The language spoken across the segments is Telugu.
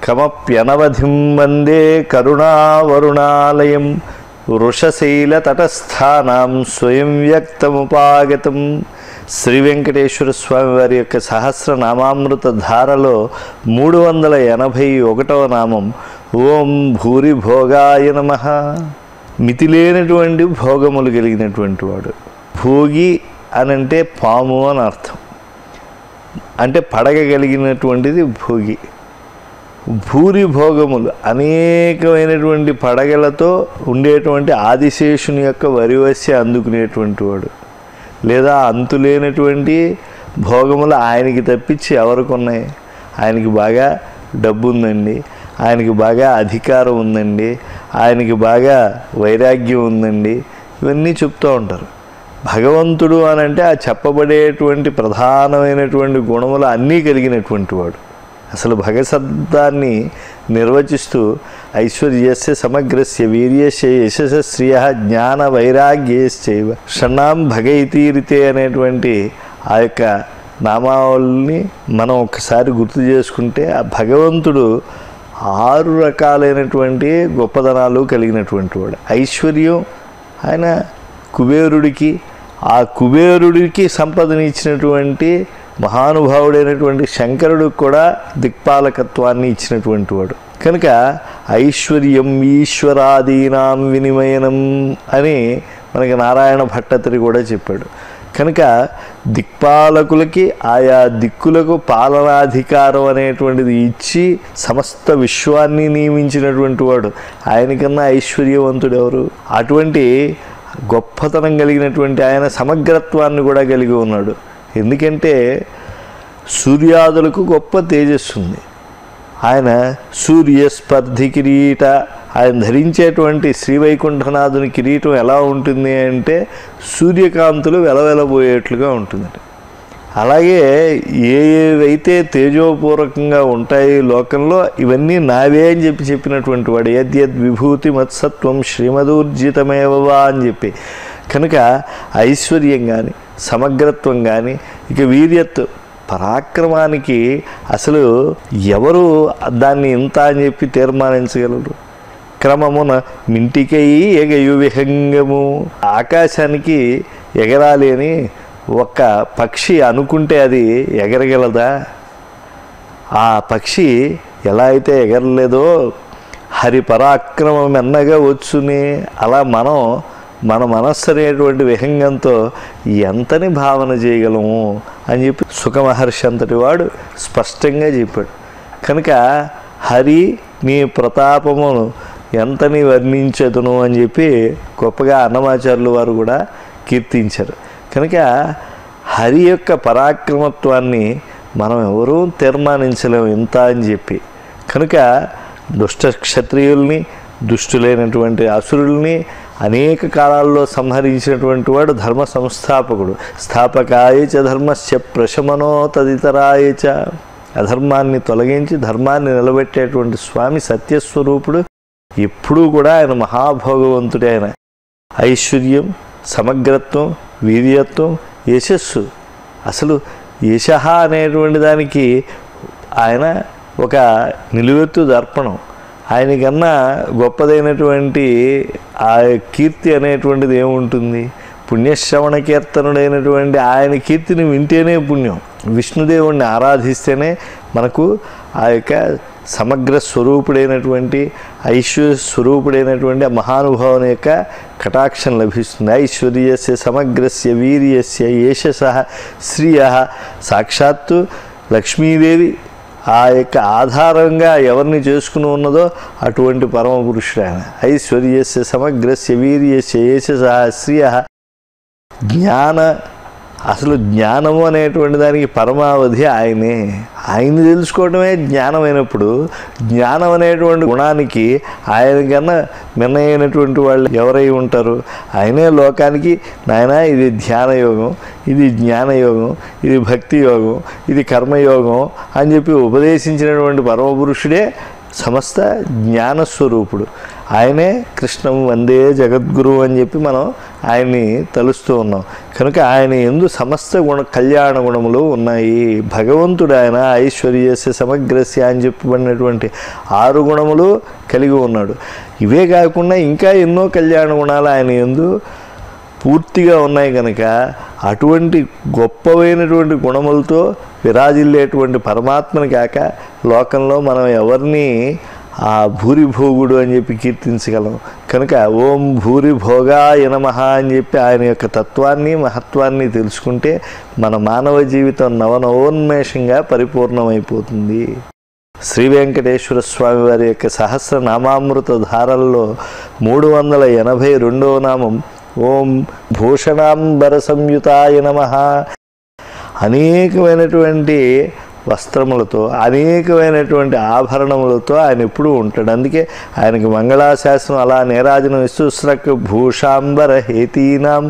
కమప్యనవధిం వందే కరుణావరుణాలయం వృషశైలతటస్థానాం స్వయం వ్యక్తముపాగతం శ్రీ వెంకటేశ్వర స్వామి వారి యొక్క సహస్రనామామృత ధారలో మూడు వందల ఎనభై ఒకటవ నామం ఓం భూరి భోగాయ నమ మితిలేనటువంటి భోగములు కలిగినటువంటి వాడు భోగి అనంటే పాము అని అర్థం అంటే పడగ కలిగినటువంటిది భోగి భూరి భోగములు అనేకమైనటువంటి పడగలతో ఉండేటువంటి ఆదిశేషుని యొక్క వరివస్య అందుకునేటువంటి వాడు లేదా అంతులేనటువంటి భోగములు ఆయనకి తప్పించి ఎవరికి ఉన్నాయి ఆయనకి బాగా డబ్బు ఉందండి ఆయనకి బాగా అధికారం ఉందండి ఆయనకి బాగా వైరాగ్యం ఉందండి ఇవన్నీ చెప్తూ ఉంటారు భగవంతుడు అని అంటే ఆ చెప్పబడేటువంటి ప్రధానమైనటువంటి గుణములు అన్నీ కలిగినటువంటి వాడు అసలు భగశబ్దాన్ని నిర్వచిస్తూ ఐశ్వర్యస్య సమగ్రస్య వీర్యస్య యశస్య శ్రియ జ్ఞాన వైరాగ్యశ్చైవ షణ్ణాం భగైతీరితే అనేటువంటి ఆ యొక్క నామావళిని మనం ఒకసారి గుర్తు చేసుకుంటే ఆ భగవంతుడు ఆరు రకాలైనటువంటి గొప్పదనాలు కలిగినటువంటి వాడు ఐశ్వర్యం ఆయన కుబేరుడికి ఆ కుబేరుడికి సంపదని ఇచ్చినటువంటి మహానుభావుడైనటువంటి శంకరుడికి కూడా దిక్పాలకత్వాన్ని ఇచ్చినటువంటి వాడు కనుక ఐశ్వర్యం ఈశ్వరాదీనాం వినిమయనం అని మనకి నారాయణ భట్టతిరి కూడా చెప్పాడు కనుక దిక్పాలకులకి ఆయా దిక్కులకు పాలనాధికారం అనేటువంటిది ఇచ్చి సమస్త విశ్వాన్ని నియమించినటువంటి వాడు ఆయనకన్నా ఐశ్వర్యవంతుడు ఎవరు అటువంటి గొప్పతనం కలిగినటువంటి ఆయన సమగ్రత్వాన్ని కూడా కలిగి ఉన్నాడు ఎందుకంటే సూర్యాదులకు గొప్ప తేజస్సు ఉంది ఆయన సూర్యస్పర్ధి కిరీట ఆయన ధరించేటువంటి శ్రీవైకుంఠనాథుని కిరీటం ఎలా ఉంటుంది అంటే సూర్యకాంతులు వెలవెలబోయేట్లుగా ఉంటుంది అలాగే ఏ ఏవైతే తేజోపూర్వకంగా ఉంటాయి లోకంలో ఇవన్నీ నావే అని చెప్పి చెప్పినటువంటి వాడు యద్యద్ విభూతి మత్సత్వం శ్రీమదూర్జితమేవవా అని చెప్పి కనుక ఐశ్వర్యం కానీ సమగ్రత్వం కానీ ఇక వీర్యత్వం పరాక్రమానికి అసలు ఎవరు దాన్ని ఇంత అని చెప్పి తీర్మానించగలరు క్రమమున మింటికై ఎగయు విహంగము ఆకాశానికి ఎగరాలి అని ఒక పక్షి అనుకుంటే అది ఎగరగలదా ఆ పక్షి ఎలా అయితే ఎగరలేదో హరి పరాక్రమం ఎన్నగా వచ్చుని అలా మనం మన మనస్సు అనేటువంటి విహంగంతో ఎంతని భావన చేయగలము అని చెప్పి సుఖమహర్షి అంతటి వాడు స్పష్టంగా చెప్పాడు కనుక హరి నీ ప్రతాపమును ఎంతని వర్ణించదును అని చెప్పి గొప్పగా అన్నమాచార్యులు వారు కూడా కీర్తించారు కనుక హరి యొక్క పరాక్రమత్వాన్ని మనం ఎవరూ తీర్మానించలేము ఇంత అని చెప్పి కనుక దుష్ట క్షత్రియుల్ని దుష్టులైనటువంటి అసురుల్ని అనేక కాలాల్లో సంహరించినటువంటి వాడు ధర్మ సంస్థాపకుడు స్థాపకాయ చ ధర్మస్య ప్రశమనో తదితరాయ చ అధర్మాన్ని తొలగించి ధర్మాన్ని నిలబెట్టేటువంటి స్వామి సత్యస్వరూపుడు ఎప్పుడూ కూడా ఆయన మహాభోగవంతుడే ఆయన ఐశ్వర్యం సమగ్రత్వం వీర్యత్వం యశస్సు అసలు యశ అనేటువంటి దానికి ఆయన ఒక నిలువెత్తు దర్పణం ఆయనకన్నా గొప్పదైనటువంటి ఆ కీర్తి అనేటువంటిది ఏముంటుంది పుణ్యశ్రవణ కీర్తనుడైనటువంటి ఆయన కీర్తిని వింటేనే పుణ్యం విష్ణుదేవుణ్ణి ఆరాధిస్తేనే మనకు ఆ యొక్క సమగ్ర స్వరూపుడైనటువంటి ఐశ్వర్య స్వరూపుడైనటువంటి ఆ మహానుభావుని యొక్క కటాక్షం లభిస్తుంది ఐశ్వర్యస్య సమగ్రస్య వీర్యస్య యశస శ్రియ సాక్షాత్తు లక్ష్మీదేవి ఆ యొక్క ఆధారంగా ఎవరిని చేసుకుని ఉన్నదో అటువంటి పరమ పురుషుడు ఆయన ఐశ్వర్యస్య సమగ్రస్య వీర్యస్య యశస శ్రియ జ్ఞాన అసలు జ్ఞానము అనేటువంటి దానికి పరమావధి ఆయనే ఆయన్ని తెలుసుకోవడమే జ్ఞానమైనప్పుడు జ్ఞానం అనేటువంటి గుణానికి ఆయన కన్నా మిన్నైనటువంటి వాళ్ళు ఎవరై ఉంటారు ఆయనే లోకానికి నాయన ఇది ధ్యాన యోగం ఇది జ్ఞానయోగం ఇది భక్తి యోగం ఇది కర్మయోగం అని చెప్పి ఉపదేశించినటువంటి పరమపురుషుడే సమస్త జ్ఞానస్వరూపుడు ఆయనే కృష్ణం వందే జగద్గురు అని చెప్పి మనం ఆయన్ని తలుస్తూ ఉన్నాం కనుక ఆయన ఎందు సమస్త గుణ కళ్యాణ గుణములు ఉన్నాయి భగవంతుడు ఆయన ఐశ్వర్యస్య సమగ్రస్య అని చెప్పబడినటువంటి ఆరు గుణములు కలిగి ఉన్నాడు ఇవే కాకుండా ఇంకా ఎన్నో కళ్యాణ గుణాలు ఆయన ఎందు పూర్తిగా ఉన్నాయి కనుక అటువంటి గొప్పవైనటువంటి గుణములతో విరాజిల్లేటువంటి పరమాత్మని కాక లోకంలో మనం ఎవరిని ఆ భూరిభోగుడు అని చెప్పి కీర్తించగలం కనుక ఓం భూరిభోగాయ నమః అని చెప్పి ఆయన యొక్క తత్వాన్ని మహత్వాన్ని తెలుసుకుంటే మన మానవ జీవితం నవనవోన్మేషంగా పరిపూర్ణమైపోతుంది శ్రీ వెంకటేశ్వర స్వామి వారి యొక్క సహస్రనామామృత ధారల్లో మూడు వందల ఎనభై రెండవ నామం ఓం భూషణాంబర సంయుతాయ నమ అనేకమైనటువంటి వస్త్రములతో అనేకమైనటువంటి ఆభరణములతో ఆయన ఎప్పుడూ ఉంటాడు అందుకే ఆయనకి మంగళాశాసనం అలా నీరాజనం ఇస్తూ స్రక్ భూషాంబర హేతీనాం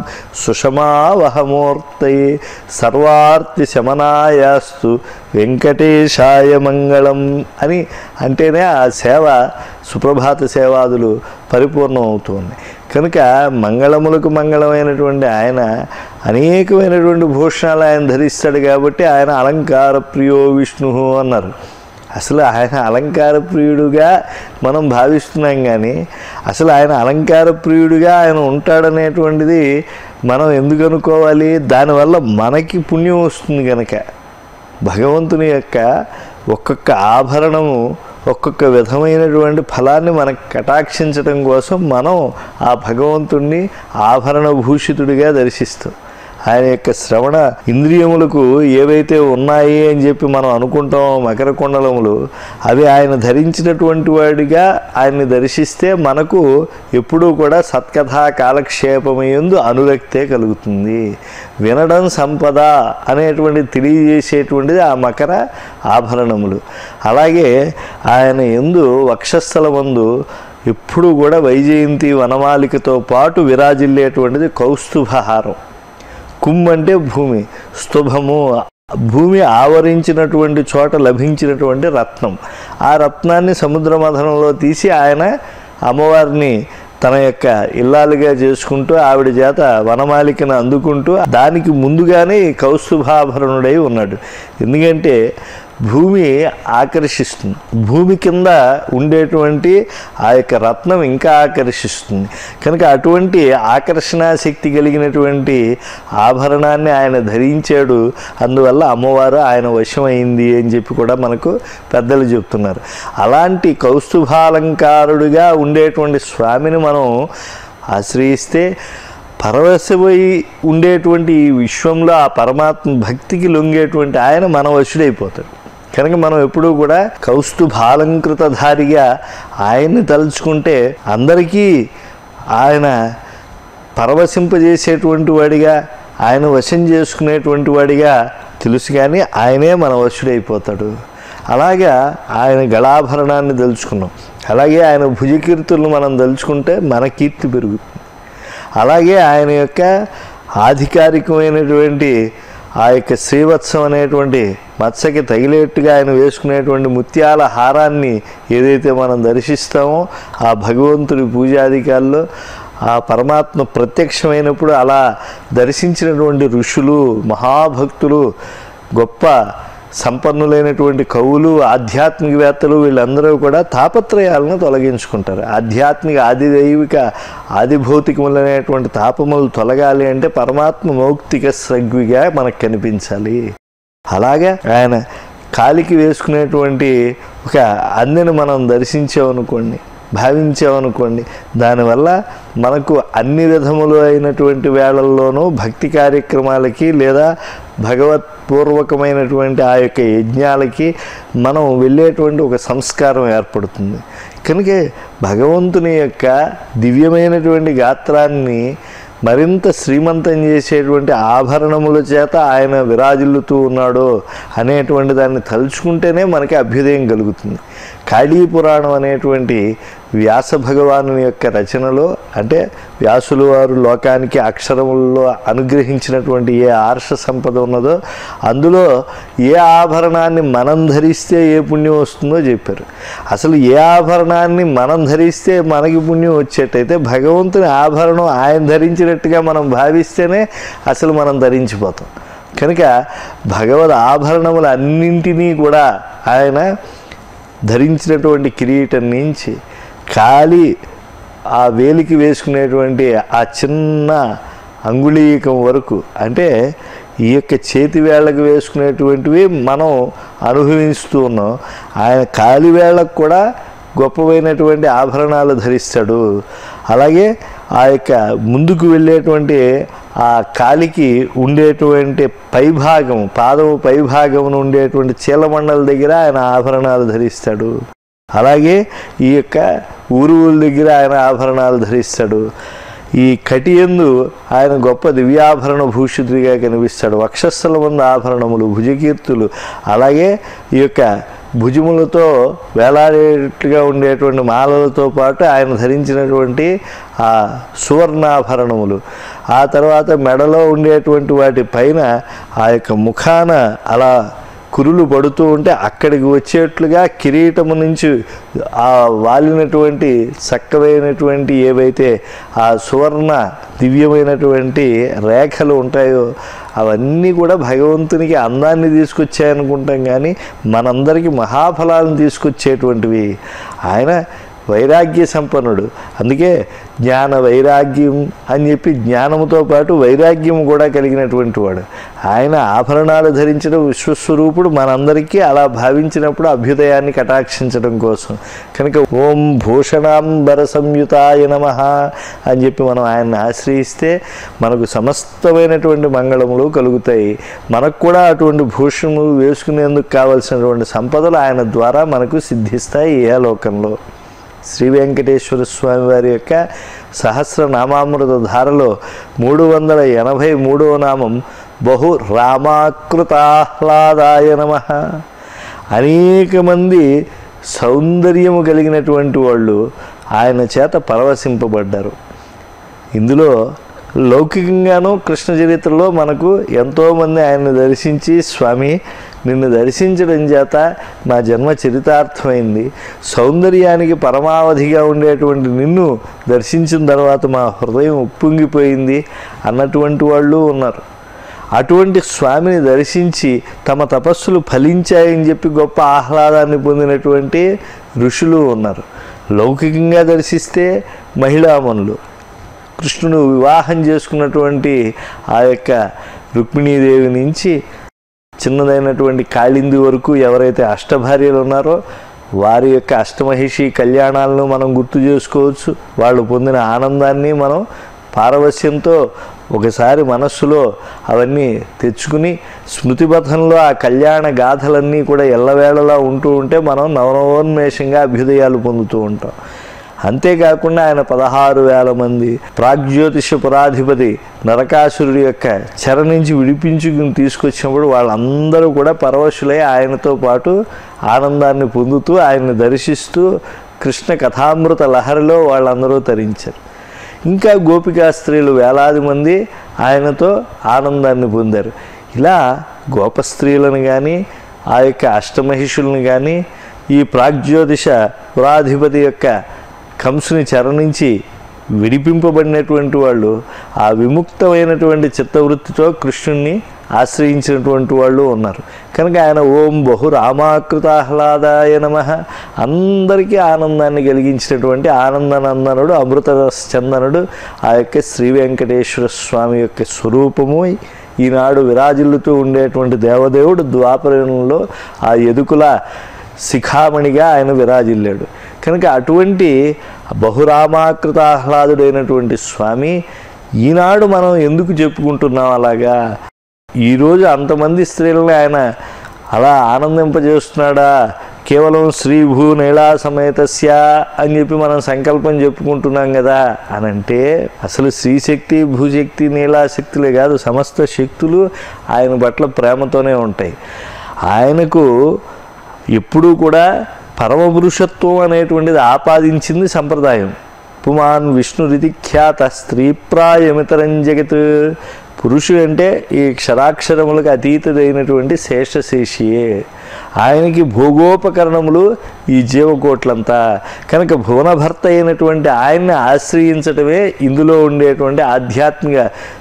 సుషమావహమూర్తయే సర్వార్తి శమనాయాస్తు వెంకటేశాయ మంగళం అని అంటేనే ఆ సేవ సుప్రభాత సేవాదులు పరిపూర్ణం అవుతుంది కనుక మంగళములకు మంగళమైనటువంటి ఆయన అనేకమైనటువంటి భూషణాలు ఆయన ధరిస్తాడు కాబట్టి ఆయన అలంకార ప్రియో విష్ణు అన్నారు అసలు ఆయన అలంకార ప్రియుడుగా మనం భావిస్తున్నాం కానీ అసలు ఆయన అలంకార ప్రియుడిగా ఆయన ఉంటాడనేటువంటిది మనం ఎందుకు అనుకోవాలి దానివల్ల మనకి పుణ్యం వస్తుంది కనుక భగవంతుని యొక్క ఒక్కొక్క ఆభరణము ఒక్కొక్క విధమైనటువంటి ఫలాన్ని మనకు కటాక్షించడం కోసం మనం ఆ భగవంతుణ్ణి ఆభరణ భూషితుడిగా దర్శిస్తాం ఆయన యొక్క శ్రవణ ఇంద్రియములకు ఏవైతే ఉన్నాయి అని చెప్పి మనం అనుకుంటామో మకర కుండలములు అవి ఆయన ధరించినటువంటి వాడిగా ఆయన్ని దర్శిస్తే మనకు ఎప్పుడూ కూడా సత్కథా కాలక్షేపమయందు అనురక్తే కలుగుతుంది వినడం సంపద అనేటువంటి తెలియజేసేటువంటిది ఆ మకర ఆభరణములు అలాగే ఆయన ఎందు వక్షస్థలమందు ఎప్పుడు కూడా వైజయంతి వనమాలికతో పాటు విరాజిల్లేటువంటిది కౌస్తుభహారం కుమ్ అంటే భూమి స్తుభము భూమి ఆవరించినటువంటి చోట లభించినటువంటి రత్నం ఆ రత్నాన్ని సముద్ర మథనంలో తీసి ఆయన అమ్మవారిని తన యొక్క ఇల్లాలుగా చేసుకుంటూ ఆవిడ చేత వనమాలికను అందుకుంటూ దానికి ముందుగానే ఈ కౌస్తుభాభరణుడై ఉన్నాడు ఎందుకంటే భూమి ఆకర్షిస్తుంది భూమి కింద ఉండేటువంటి ఆ యొక్క రత్నం ఇంకా ఆకర్షిస్తుంది కనుక అటువంటి ఆకర్షణ శక్తి కలిగినటువంటి ఆభరణాన్ని ఆయన ధరించాడు అందువల్ల అమ్మవారు ఆయన వశమైంది అని చెప్పి కూడా మనకు పెద్దలు చెప్తున్నారు అలాంటి కౌస్తుభాలంకారుడిగా ఉండేటువంటి స్వామిని మనం ఆశ్రయిస్తే పరవశపోయి ఉండేటువంటి ఈ విశ్వంలో ఆ పరమాత్మ భక్తికి లొంగేటువంటి ఆయన మన వశుడైపోతాడు కనుక మనం ఎప్పుడూ కూడా కౌస్తుభాలంకృతధారిగా ఆయన్ని తలుచుకుంటే అందరికీ ఆయన పరవశింపజేసేటువంటి వాడిగా ఆయన వశం చేసుకునేటువంటి వాడిగా తెలుసు కానీ ఆయనే మన వశుడైపోతాడు అలాగా ఆయన గళాభరణాన్ని తలుచుకున్నాం అలాగే ఆయన భుజకీర్తులను మనం తలుచుకుంటే మన కీర్తి పెరుగుతుంది అలాగే ఆయన యొక్క ఆధికారికమైనటువంటి ఆ యొక్క శ్రీవత్సం అనేటువంటి మత్స్యకి తగిలేట్టుగా ఆయన వేసుకునేటువంటి ముత్యాల హారాన్ని ఏదైతే మనం దర్శిస్తామో ఆ భగవంతుడి పూజాధికారుల్లో ఆ పరమాత్మ ప్రత్యక్షమైనప్పుడు అలా దర్శించినటువంటి ఋషులు మహాభక్తులు గొప్ప సంపన్నులైనటువంటి కవులు ఆధ్యాత్మికవేత్తలు వీళ్ళందరూ కూడా తాపత్రయాలను తొలగించుకుంటారు ఆధ్యాత్మిక ఆదిదైవిక ఆదిభౌతికములైనటువంటి తాపములు తొలగాలి అంటే పరమాత్మ మౌక్తిక స్రగ్విగా మనకు కనిపించాలి అలాగే ఆయన కాలికి వేసుకునేటువంటి ఒక అందెను మనం దర్శించామనుకోండి భావించామనుకోండి దానివల్ల మనకు అన్ని విధములు అయినటువంటి వేళల్లోనూ భక్తి కార్యక్రమాలకి లేదా భగవత్పూర్వకమైనటువంటి ఆ యొక్క యజ్ఞాలకి మనం వెళ్ళేటువంటి ఒక సంస్కారం ఏర్పడుతుంది కనుక భగవంతుని యొక్క దివ్యమైనటువంటి గాత్రాన్ని మరింత శ్రీమంతం చేసేటువంటి ఆభరణముల చేత ఆయన విరాజిల్లుతూ ఉన్నాడు అనేటువంటి దాన్ని తలుచుకుంటేనే మనకి అభ్యుదయం కలుగుతుంది కాళీ పురాణం అనేటువంటి వ్యాస భగవాను యొక్క రచనలో అంటే వ్యాసులు వారు లోకానికి అక్షరములలో అనుగ్రహించినటువంటి ఏ ఆర్ష సంపద ఉన్నదో అందులో ఏ ఆభరణాన్ని మనం ధరిస్తే ఏ పుణ్యం వస్తుందో చెప్పారు అసలు ఏ ఆభరణాన్ని మనం ధరిస్తే మనకి పుణ్యం వచ్చేటైతే భగవంతుని ఆభరణం ఆయన ధరించినట్టుగా మనం భావిస్తేనే అసలు మనం ధరించిపోతాం కనుక భగవద్ ఆభరణములు అన్నింటినీ కూడా ఆయన ధరించినటువంటి కిరీటం నుంచి ఖాళీ ఆ వేలికి వేసుకునేటువంటి ఆ చిన్న అంగుళీకం వరకు అంటే ఈ యొక్క చేతి వేళ్ళకు వేసుకునేటువంటివి మనం అనుభవిస్తూ ఉన్నాం ఆయన కాలి వేళ్ళకు కూడా గొప్పవైనటువంటి ఆభరణాలు ధరిస్తాడు అలాగే ఆ యొక్క ముందుకు వెళ్ళేటువంటి ఆ కాలికి ఉండేటువంటి పైభాగం పాదము పైభాగమును ఉండేటువంటి చీలమండల దగ్గర ఆయన ఆభరణాలు ధరిస్తాడు అలాగే ఈ యొక్క ఊరువుల దగ్గర ఆయన ఆభరణాలు ధరిస్తాడు ఈ కటియందు ఆయన గొప్ప దివ్యాభరణ భూషితుడిగా కనిపిస్తాడు వక్షస్థల ముందు ఆభరణములు భుజకీర్తులు అలాగే ఈ యొక్క భుజములతో వేలాడేట్టుగా ఉండేటువంటి మాలలతో పాటు ఆయన ధరించినటువంటి ఆ సువర్ణాభరణములు ఆ తర్వాత మెడలో ఉండేటువంటి వాటి పైన ఆ యొక్క ముఖాన అలా కురులు పడుతూ ఉంటే అక్కడికి వచ్చేట్లుగా కిరీటము నుంచి ఆ వాలినటువంటి చక్కవైనటువంటి ఏవైతే ఆ సువర్ణ దివ్యమైనటువంటి రేఖలు ఉంటాయో అవన్నీ కూడా భగవంతునికి అందాన్ని తీసుకొచ్చాయనుకుంటాం కానీ మనందరికీ మహాఫలాలను తీసుకొచ్చేటువంటివి ఆయన వైరాగ్య సంపన్నుడు అందుకే జ్ఞాన వైరాగ్యం అని చెప్పి జ్ఞానముతో పాటు వైరాగ్యం కూడా కలిగినటువంటి వాడు ఆయన ఆభరణాలు ధరించడం విశ్వస్వరూపుడు మనందరికీ అలా భావించినప్పుడు అభ్యుదయాన్ని కటాక్షించడం కోసం కనుక ఓం భూషణాంబర సంయుతాయ నమ అని చెప్పి మనం ఆయన్ని ఆశ్రయిస్తే మనకు సమస్తమైనటువంటి మంగళములు కలుగుతాయి మనకు కూడా అటువంటి భూషణములు వేసుకునేందుకు కావలసినటువంటి సంపదలు ఆయన ద్వారా మనకు సిద్ధిస్తాయి ఏ లోకంలో శ్రీ వెంకటేశ్వర స్వామి వారి యొక్క సహస్రనామామృత ధారలో మూడు వందల ఎనభై మూడవ నామం బహు రామాకృతాహ్లాదాయ నమ అనేక మంది సౌందర్యము కలిగినటువంటి వాళ్ళు ఆయన చేత పరవశింపబడ్డారు ఇందులో లౌకికంగాను కృష్ణ చరిత్రలో మనకు ఎంతోమంది ఆయన్ని దర్శించి స్వామి నిన్ను దర్శించడం చేత నా జన్మ చరితార్థమైంది సౌందర్యానికి పరమావధిగా ఉండేటువంటి నిన్ను దర్శించిన తర్వాత మా హృదయం ఉప్పొంగిపోయింది అన్నటువంటి వాళ్ళు ఉన్నారు అటువంటి స్వామిని దర్శించి తమ తపస్సులు ఫలించాయని చెప్పి గొప్ప ఆహ్లాదాన్ని పొందినటువంటి ఋషులు ఉన్నారు లౌకికంగా దర్శిస్తే మహిళామణులు కృష్ణుడు వివాహం చేసుకున్నటువంటి ఆ యొక్క రుక్మిణీదేవి నుంచి చిన్నదైనటువంటి కాళింది వరకు ఎవరైతే అష్టభార్యలు ఉన్నారో వారి యొక్క అష్టమహిషి కళ్యాణాలను మనం గుర్తు చేసుకోవచ్చు వాళ్ళు పొందిన ఆనందాన్ని మనం పారవస్యంతో ఒకసారి మనస్సులో అవన్నీ తెచ్చుకుని స్మృతిపథంలో ఆ కళ్యాణ గాథలన్నీ కూడా ఎల్లవేళలా ఉంటూ ఉంటే మనం నవనవోన్మేషంగా అభ్యుదయాలు పొందుతూ ఉంటాం అంతేకాకుండా ఆయన పదహారు వేల మంది ప్రాగ్జ్యోతిష పురాధిపతి నరకాసురుడి యొక్క చెర నుంచి విడిపించుకుని తీసుకొచ్చినప్పుడు వాళ్ళందరూ కూడా పరవశులై ఆయనతో పాటు ఆనందాన్ని పొందుతూ ఆయన్ని దర్శిస్తూ కృష్ణ కథామృత లహరిలో వాళ్ళందరూ తరించారు ఇంకా గోపికా స్త్రీలు వేలాది మంది ఆయనతో ఆనందాన్ని పొందారు ఇలా గోప స్త్రీలను కానీ ఆ యొక్క అష్టమహిషులను కానీ ఈ ప్రాగ్జ్యోతిష పురాధిపతి యొక్క కంసుని చెర నుంచి విడిపింపబడినటువంటి వాళ్ళు ఆ విముక్తమైనటువంటి చిత్తవృత్తితో కృష్ణుణ్ణి ఆశ్రయించినటువంటి వాళ్ళు ఉన్నారు కనుక ఆయన ఓం బహు రామాకృతాహ్లాదాయ నమ అందరికీ ఆనందాన్ని కలిగించినటువంటి ఆనందనందనుడు అమృత చందనుడు ఆ యొక్క శ్రీ వెంకటేశ్వర స్వామి యొక్క స్వరూపము ఈనాడు విరాజిల్లుతూ ఉండేటువంటి దేవదేవుడు ద్వాపరంలో ఆ ఎదుకుల శిఖామణిగా ఆయన విరాజిల్లాడు కనుక అటువంటి బహురామాకృత ఆహ్లాదుడైనటువంటి స్వామి ఈనాడు మనం ఎందుకు చెప్పుకుంటున్నాం అలాగా ఈరోజు అంతమంది స్త్రీలను ఆయన అలా ఆనందింపజేస్తున్నాడా కేవలం శ్రీభూ నీళా సమేతస్య అని చెప్పి మనం సంకల్పం చెప్పుకుంటున్నాం కదా అని అంటే అసలు శ్రీశక్తి భూశక్తి నీలాశక్తులే కాదు సమస్త శక్తులు ఆయన పట్ల ప్రేమతోనే ఉంటాయి ఆయనకు ఎప్పుడూ కూడా పరమపురుషత్వం అనేటువంటిది ఆపాదించింది సంప్రదాయం పుమాన్ విష్ణురితి ఖ్యాత స్త్రీప్రాయమితరం జగత్ పురుషుడు అంటే ఈ క్షరాక్షరములకు అతీతుడైనటువంటి శేషశేషియే ఆయనకి భోగోపకరణములు ఈ జీవకోట్లంతా కనుక భువనభర్త అయినటువంటి ఆయన్ని ఆశ్రయించటమే ఇందులో ఉండేటువంటి ఆధ్యాత్మిక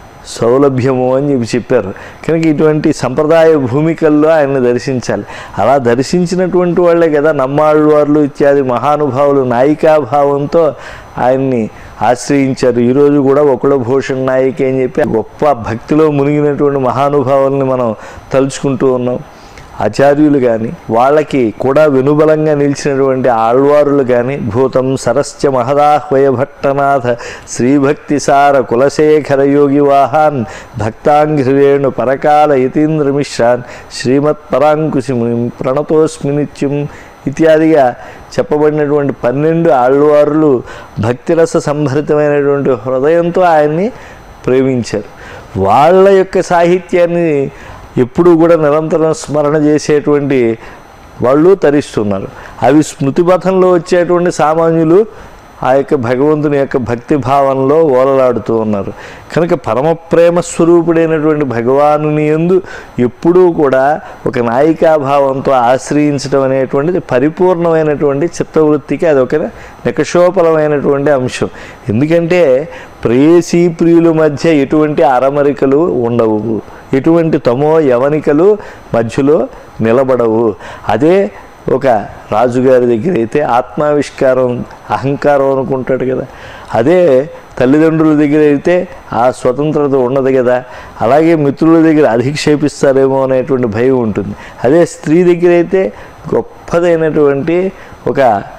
సౌలభ్యము అని చెప్పి చెప్పారు కనుక ఇటువంటి సంప్రదాయ భూమికల్లో ఆయన్ని దర్శించాలి అలా దర్శించినటువంటి వాళ్ళే కదా నమ్మాళ్ళవార్లు ఇత్యాది మహానుభావులు నాయికాభావంతో ఆయన్ని ఆశ్రయించారు ఈరోజు కూడా ఒకళ్ళ భూషణ్ నాయిక అని చెప్పి గొప్ప భక్తిలో మునిగినటువంటి మహానుభావుల్ని మనం తలుచుకుంటూ ఉన్నాం ఆచార్యులు కానీ వాళ్ళకి కూడా వెనుబలంగా నిలిచినటువంటి ఆళ్వారులు కానీ భూతం సరస్య మహదాహ్వయ భట్టనాథ శ్రీభక్తి సార కులశేఖర యోగి వాహాన్ భక్తాంఘ్రివేణు పరకాల యతీంద్ర మిశ్రాన్ శ్రీమత్ పరాంకుశి ప్రణతోస్మి నిత్యం ఇత్యాదిగా చెప్పబడినటువంటి పన్నెండు ఆళ్వారులు భక్తిరస సంభరితమైనటువంటి హృదయంతో ఆయన్ని ప్రేమించారు వాళ్ళ యొక్క సాహిత్యాన్ని ఎప్పుడూ కూడా నిరంతరం స్మరణ చేసేటువంటి వాళ్ళు తరిస్తున్నారు అవి స్మృతిపథంలో వచ్చేటువంటి సామాన్యులు ఆ యొక్క భగవంతుని యొక్క భక్తి భావంలో ఓలలాడుతూ ఉన్నారు కనుక పరమ ప్రేమ స్వరూపుడైనటువంటి భగవానుని ఎందు ఎప్పుడూ కూడా ఒక నాయికాభావంతో ఆశ్రయించడం అనేటువంటిది పరిపూర్ణమైనటువంటి చిత్తవృత్తికి అదొక నికషోపలమైనటువంటి అంశం ఎందుకంటే ప్రేయసీ ప్రియుల మధ్య ఎటువంటి అరమరికలు ఉండవు ఎటువంటి తమో యవనికలు మధ్యలో నిలబడవు అదే ఒక రాజుగారి దగ్గర అయితే ఆత్మావిష్కారం అహంకారం అనుకుంటాడు కదా అదే తల్లిదండ్రుల దగ్గర అయితే ఆ స్వతంత్రత ఉండదు కదా అలాగే మిత్రుల దగ్గర అధిక్షేపిస్తారేమో అనేటువంటి భయం ఉంటుంది అదే స్త్రీ దగ్గర అయితే గొప్పదైనటువంటి ఒక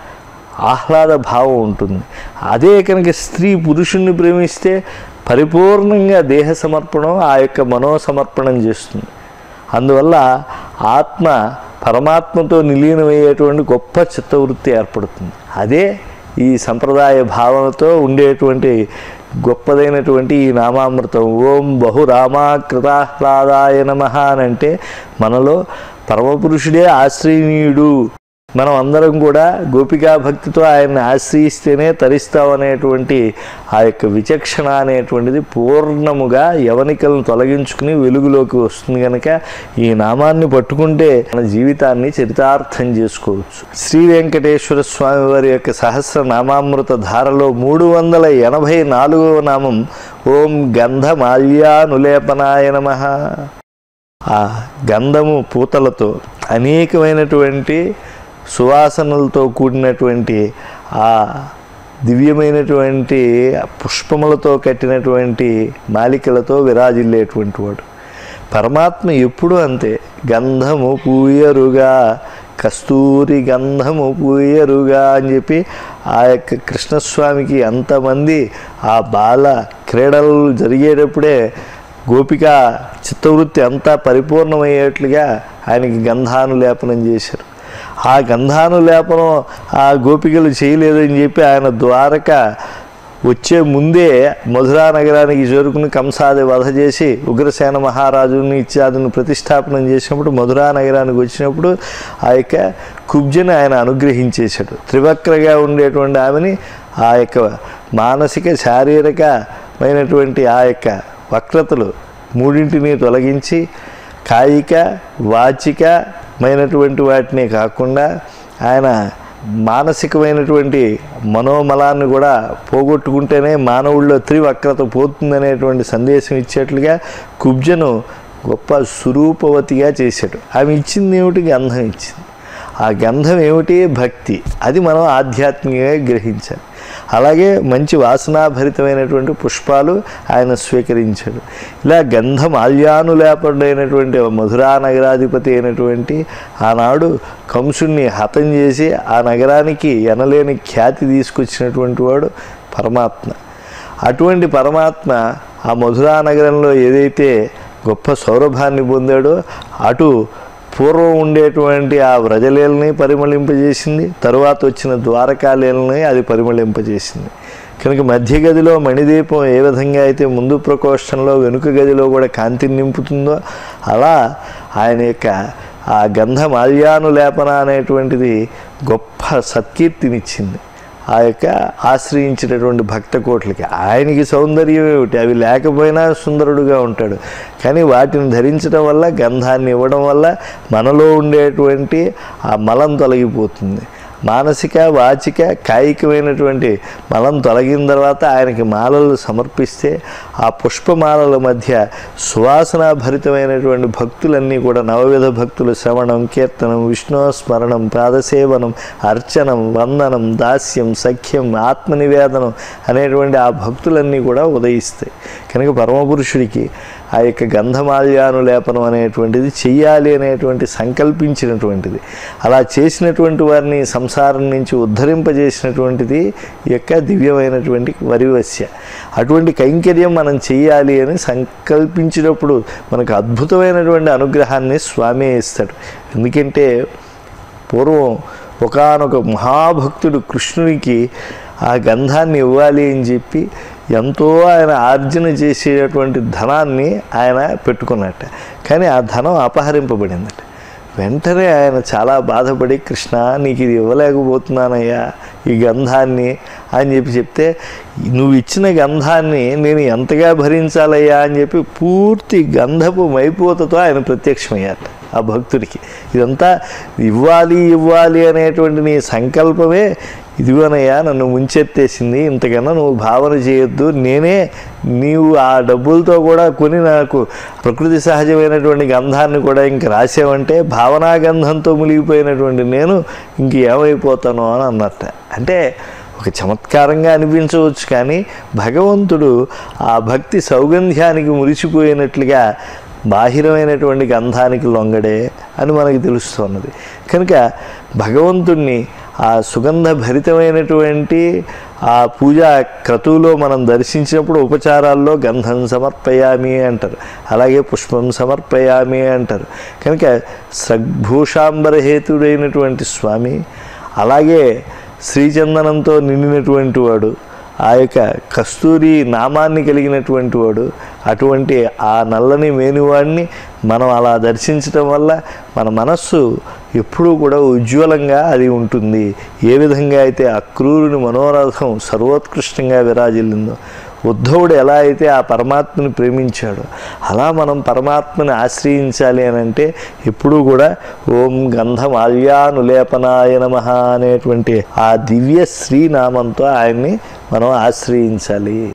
ఆహ్లాద భావం ఉంటుంది అదే కనుక స్త్రీ పురుషుణ్ణి ప్రేమిస్తే పరిపూర్ణంగా దేహ సమర్పణం ఆ యొక్క మనోసమర్పణం చేస్తుంది అందువల్ల ఆత్మ పరమాత్మతో నిలీనమయ్యేటువంటి గొప్ప చిత్తవృత్తి ఏర్పడుతుంది అదే ఈ సంప్రదాయ భావనతో ఉండేటువంటి గొప్పదైనటువంటి ఈ నామామృతం ఓం బహు రామాకృతాహ్లాదాయ నమ అని అంటే మనలో పరమపురుషుడే ఆశ్రయనీయుడు మనం అందరం కూడా గోపికా భక్తితో ఆయన్ని ఆశ్రయిస్తేనే తరిస్తామనేటువంటి ఆ యొక్క విచక్షణ అనేటువంటిది పూర్ణముగా యవనికలను తొలగించుకుని వెలుగులోకి వస్తుంది కనుక ఈ నామాన్ని పట్టుకుంటే మన జీవితాన్ని చరితార్థం చేసుకోవచ్చు శ్రీ వెంకటేశ్వర స్వామి వారి యొక్క సహస్ర నామామృత ధారలో మూడు వందల ఎనభై నాలుగవ నామం ఓం గంధమాల్యానులేపనాయ నమ ఆ గంధము పూతలతో అనేకమైనటువంటి సువాసనలతో కూడినటువంటి ఆ దివ్యమైనటువంటి పుష్పములతో కట్టినటువంటి మాలికలతో విరాజిల్లేటువంటి వాడు పరమాత్మ ఎప్పుడూ అంతే గంధము పూయరుగా కస్తూరి గంధము పూయరుగా అని చెప్పి ఆ యొక్క కృష్ణస్వామికి అంతమంది ఆ బాల క్రీడలు జరిగేటప్పుడే గోపిక చిత్తవృత్తి అంతా పరిపూర్ణమయ్యేట్లుగా ఆయనకి గంధానులేపనం చేశారు ఆ గంధానులేపనం ఆ గోపికలు చేయలేదని చెప్పి ఆయన ద్వారక వచ్చే ముందే మధురా నగరానికి చేరుకుని కంసాది వధ చేసి ఉగ్రసేన మహారాజుని ఇత్యాదిని ప్రతిష్టాపనం చేసినప్పుడు మధురా నగరానికి వచ్చినప్పుడు ఆ యొక్క కుబ్జని ఆయన అనుగ్రహించేశాడు త్రివక్రగా ఉండేటువంటి ఆమెని ఆ యొక్క మానసిక శారీరకమైనటువంటి ఆ యొక్క వక్రతలు మూడింటిని తొలగించి కాయిక వాచికమైనటువంటి వాటిని కాకుండా ఆయన మానసికమైనటువంటి మనోమలాన్ని కూడా పోగొట్టుకుంటేనే మానవుల్లో త్రివక్రత పోతుందనేటువంటి సందేశం ఇచ్చేట్లుగా కుబ్జను గొప్ప స్వరూపవతిగా చేశాడు ఆమె ఇచ్చింది ఏమిటి గంధం ఇచ్చింది ఆ గంధం ఏమిటి భక్తి అది మనం ఆధ్యాత్మికంగా గ్రహించాలి అలాగే మంచి వాసనాభరితమైనటువంటి పుష్పాలు ఆయన స్వీకరించాడు ఇలా గంధం ఆల్యానులేపడైనటువంటి మధురా నగరాధిపతి అయినటువంటి ఆనాడు కంసుణ్ణి హతం చేసి ఆ నగరానికి ఎనలేని ఖ్యాతి తీసుకొచ్చినటువంటి వాడు పరమాత్మ అటువంటి పరమాత్మ ఆ మధురా నగరంలో ఏదైతే గొప్ప సౌరభాన్ని పొందాడో అటు పూర్వం ఉండేటువంటి ఆ వ్రజలీలని పరిమళింపజేసింది తరువాత వచ్చిన ద్వారకాలీలని అది పరిమళింపజేసింది కనుక మధ్య గదిలో మణిదీపం ఏ విధంగా అయితే ముందు ప్రకోష్టంలో వెనుక గదిలో కూడా కాంతిని నింపుతుందో అలా ఆయన యొక్క ఆ గంధ మాల్యానులేపన అనేటువంటిది గొప్ప సత్కీర్తినిచ్చింది ఆ యొక్క ఆశ్రయించినటువంటి భక్త కోట్లకి ఆయనకి సౌందర్యం ఏమిటి అవి లేకపోయినా సుందరుడుగా ఉంటాడు కానీ వాటిని ధరించడం వల్ల గంధాన్ని ఇవ్వడం వల్ల మనలో ఉండేటువంటి ఆ మలం తొలగిపోతుంది మానసిక వాచిక కాయికమైనటువంటి మలం తొలగిన తర్వాత ఆయనకి మాలలు సమర్పిస్తే ఆ పుష్పమాలల మధ్య సువాసనాభరితమైనటువంటి భక్తులన్నీ కూడా నవవిధ భక్తులు శ్రవణం కీర్తనం విష్ణు స్మరణం పాదసేవనం అర్చనం వందనం దాస్యం సఖ్యం ఆత్మనివేదనం అనేటువంటి ఆ భక్తులన్నీ కూడా ఉదయిస్తాయి కనుక పరమపురుషుడికి ఆ యొక్క గంధమాల్యానులేపనం అనేటువంటిది చెయ్యాలి అనేటువంటి సంకల్పించినటువంటిది అలా చేసినటువంటి వారిని సంసారం నుంచి ఉద్ధరింపజేసినటువంటిది ఈ యొక్క దివ్యమైనటువంటి వరివస్య అటువంటి కైంకర్యం మనం చెయ్యాలి అని సంకల్పించినప్పుడు మనకు అద్భుతమైనటువంటి అనుగ్రహాన్ని స్వామి ఇస్తాడు ఎందుకంటే పూర్వం ఒకానొక మహాభక్తుడు కృష్ణునికి ఆ గంధాన్ని ఇవ్వాలి అని చెప్పి ఎంతో ఆయన ఆర్జన చేసేటువంటి ధనాన్ని ఆయన పెట్టుకున్నట్ట కానీ ఆ ధనం అపహరింపబడిందట వెంటనే ఆయన చాలా బాధపడి కృష్ణ నీకు ఇది ఇవ్వలేకపోతున్నానయ్యా ఈ గంధాన్ని అని చెప్పి చెప్తే నువ్వు ఇచ్చిన గంధాన్ని నేను ఎంతగా భరించాలయ్యా అని చెప్పి పూర్తి గంధపు మైపోతతో ఆయన ప్రత్యక్షమయ్యారు ఆ భక్తుడికి ఇదంతా ఇవ్వాలి ఇవ్వాలి అనేటువంటి నీ సంకల్పమే ఇదిగోనయ్యా నన్ను ముంచెత్తేసింది ఇంతకన్నా నువ్వు భావన చేయొద్దు నేనే నీవు ఆ డబ్బులతో కూడా కొని నాకు ప్రకృతి సహజమైనటువంటి గంధాన్ని కూడా ఇంక రాసావంటే భావనా గంధంతో మునిగిపోయినటువంటి నేను ఇంక ఏమైపోతానో అని అన్నట్ట అంటే ఒక చమత్కారంగా అనిపించవచ్చు కానీ భగవంతుడు ఆ భక్తి సౌగంధ్యానికి మురిసిపోయినట్లుగా బాహిరమైనటువంటి గంధానికి లొంగడే అని మనకి తెలుస్తున్నది కనుక భగవంతుణ్ణి ఆ సుగంధ భరితమైనటువంటి ఆ పూజా క్రతువులో మనం దర్శించినప్పుడు ఉపచారాల్లో గంధం సమర్పయామి అంటారు అలాగే పుష్పం సమర్పయామి అంటారు కనుక సద్భూషాంబరహేతుడైనటువంటి స్వామి అలాగే శ్రీచందనంతో నిండినటువంటి వాడు ఆ యొక్క కస్తూరి నామాన్ని కలిగినటువంటి వాడు అటువంటి ఆ నల్లని మేనువాడిని మనం అలా దర్శించటం వల్ల మన మనస్సు ఎప్పుడూ కూడా ఉజ్వలంగా అది ఉంటుంది ఏ విధంగా అయితే అక్రూరుని మనోరథం సర్వోత్కృష్టంగా విరాజిల్లిందో ఉద్ధవుడు ఎలా అయితే ఆ పరమాత్మని ప్రేమించాడో అలా మనం పరమాత్మని ఆశ్రయించాలి అని అంటే ఎప్పుడూ కూడా ఓం గంధమాల్యానులేపనాయ నమ అనేటువంటి ఆ దివ్య శ్రీనామంతో ఆయన్ని మనం ఆశ్రయించాలి